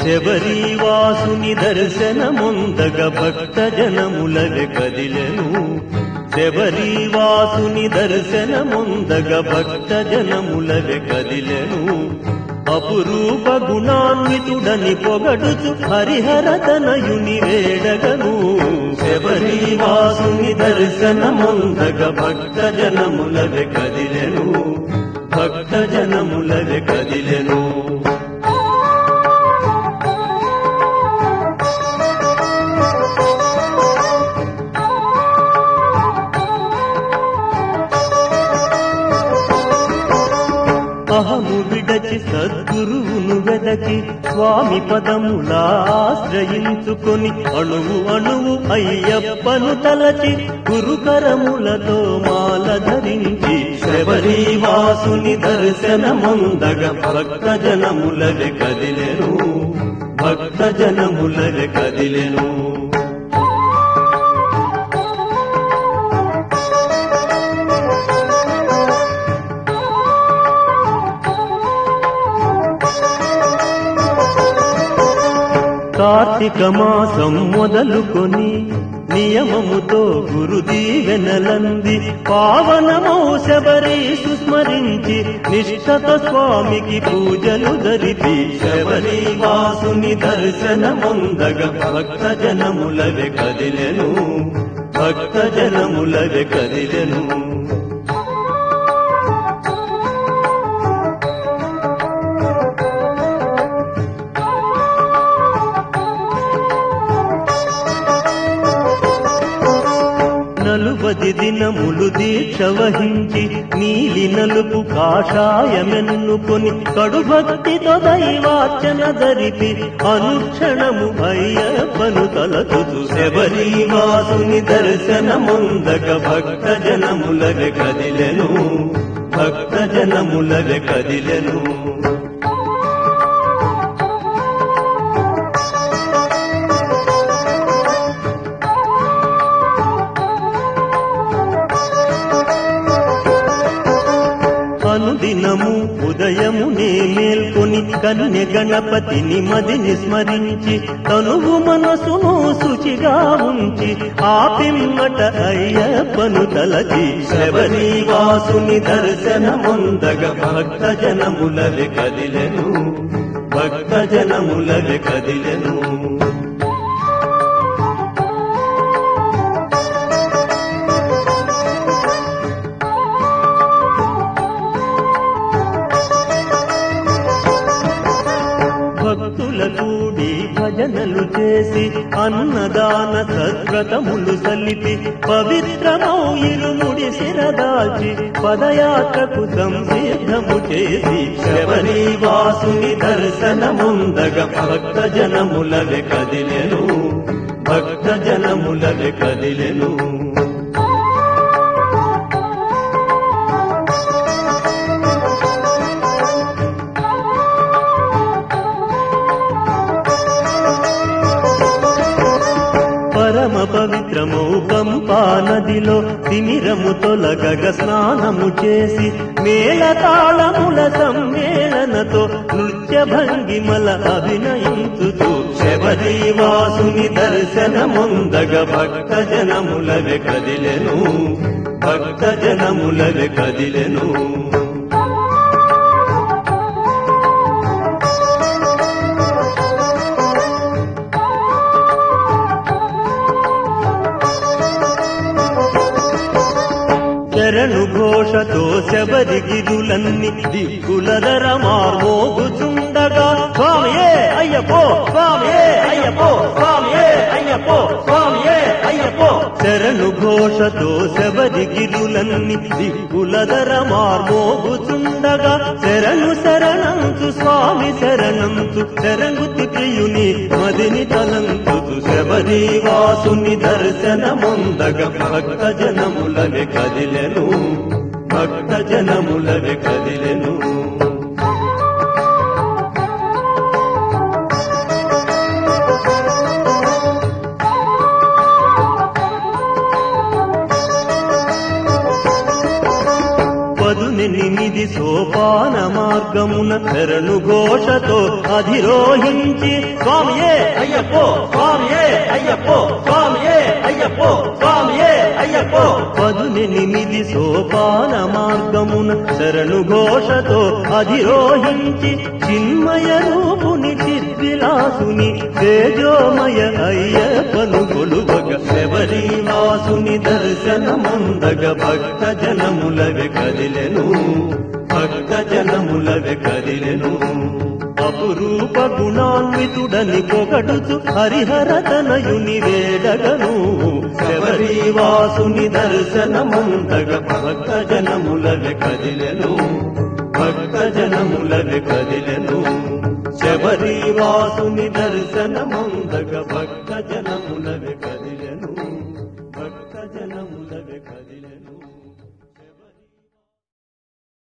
శబరివాసుని దర్శనముందగ భక్త జనములవె కదిలెను శబరివాసుని దర్శనముందగ భక్త జనములవె కదిలెను అపురూప గుణాన్వితుడని పొగడుచు హరిహర తనయుని వేడగను శబరివాసుని దర్శనముందగ భక్త జనములవె కదిలెను భక్త జనములవె కదిలెను అహము విడచి సద్గురువును వెదకి స్వామి పదములా ఆశ్రయించుకొని అణువు అణువు అయ్యప్పను తలచి గురుకరములతో మాల ధరించి శబరివాసుని దర్శనముందగ భక్త జనములవె కదిలెను భక్త జనములవె కదిలెను కార్తీక మాసం మొదలుకొని నియమముతో గురు దీవెనలంది పావనమో శబరి సుస్మరించి నిష్ఠత స్వామికి పూజలు జరిపి శబరి వాసుని దర్శనముందగ భక్త జనములవె కదిలెను భక్త జనములవె కదిలెను నలుబది దినములు దీక్ష వహించి నీలి నలుపు కాషాయమెన్నుకొని కడు భక్తితో దైవార్చన జరిపి అనుక్షణము అయ్యప్పను తలచుచు శబరివాసుని దర్శనముందక భక్త జనములవె కదిలెను భక్త జనములవె కదిలెను అనుదినము ఉదయమునే మేల్కొని కన్య గణపతిని మదిని స్మరించి తనువు మనసును శుచిగా ఉంచి ఆ పిమ్మట అయ్యప్పను తలచి శబరివాసుని దర్శనముందగ భక్త జనములవె కదిలెను భక్త జనములవె కదిలెను భక్తుల కూడి భజనలు చేసి అన్నదాన సద్వ్రతములు సల్లిపి పవిత్రమౌ ఇరుముడి శిరదాల్చి పదయాత్రకు సంసిద్ధము చేసి శబరి వాసుని దర్శనముందగ భక్త జనములవె కదిలెను భక్త జనములవె కదిలెను పరమ పవిత్రము పంపా నదిలో తిమిరము తొలగగ స్నానము చేసి మేళతాళముల సమ్మేళనతో నృత్య భంగిమల అభినయించుతూ శబరివాసుని దర్శనముందగ భక్త జనములవె కదిలెను భక్త జనములవె కదిలెను శరణు ఘోషతో శబరి గిరులన్ని దిక్కులదర మార్మోగుచుండగా స్వామియే అయ్యప్పో స్వామియే అయ్యప్పో స్వామియే అయ్యప్పో స్వామియే అయ్యప్పో శరణు ఘోషతో శబరి గిరులన్ని దిక్కులదర మార్మోగుచుండగా శరణు శరణంచు స్వామి శరణంచు శరంగుతి ప్రియుని మదిని తలంచుతు శబరి వాసుని దర్శనముందగ భక్త జనములవె కదిలెను భక్త జనములవె కదిలెను పదునెనిమిది పదునెనిమిది సోపాన మార్గమున శరణు ఘోషతో అధిరోహించి స్వామియే అయ్యప్పో స్వామియే అయ్యప్పో స్వామియే అయ్యప్పో స్వామియే అయ్యప్పో పదునెనిమిది సోపాన మార్గమున శరణు ఘోషతో అధిరోహించి చిన్మయ రూపుని చిద్విలాసుని తేజోమయ అయ్యప్పను కొలువగ శబరివాసుని దర్శనముందగ భక్త జనములవె కదిలెను భక్త జనములవె కదిలెను అపురూప గుణాన్వితుడని పొగడుచు హరిహర తనయుని వేడగను శబరివాసుని దర్శనముందగ భక్త జనములవె కదిలెను భక్త జనములవె కదిలెను శబరివాసుని దర్శనముందగ భక్త జనములవె కదిలెను భక్త జనములవె కదిలెను